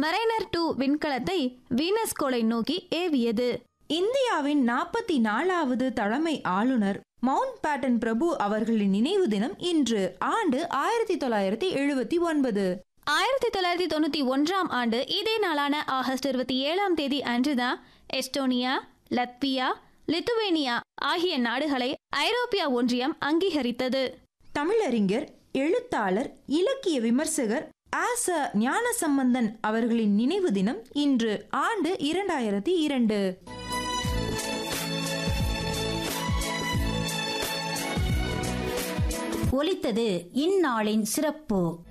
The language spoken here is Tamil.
மரைனர் டூ விண்கலத்தை வீனஸ் கோளை நோக்கி ஏவியது இந்தியாவின் நாற்பத்தி நாலாவது தலைமை ஆளுநர் மவுண்ட் பேட்டன் பிரபு அவர்களின் நினைவு தினம் இன்று ஆண்டு ஆயிரத்தி தொள்ளாயிரத்தி எழுபத்தி ஒன்பது ஆயிரத்தி தொள்ளாயிரத்தி தொண்ணூற்றி ஒன்றாம் ஆண்டு இதே நாளான ஆகஸ்ட் இருபத்தி ஏழாம் தேதி அன்றுதான் எஸ்டோனியா லத்வியா லித்துவேனியா ஆகிய நாடுகளை ஐரோப்பிய ஒன்றியம் அங்கீகரித்தது தமிழறிஞர் எழுத்தாளர் இலக்கிய விமர்சகர் ஆச ஞானசம்பந்தன் அவர்களின் நினைவு தினம் இன்று ஆண்டு இரண்டாயிரத்தி இரண்டு ஒலித்தது இந்நாளின் சிறப்பு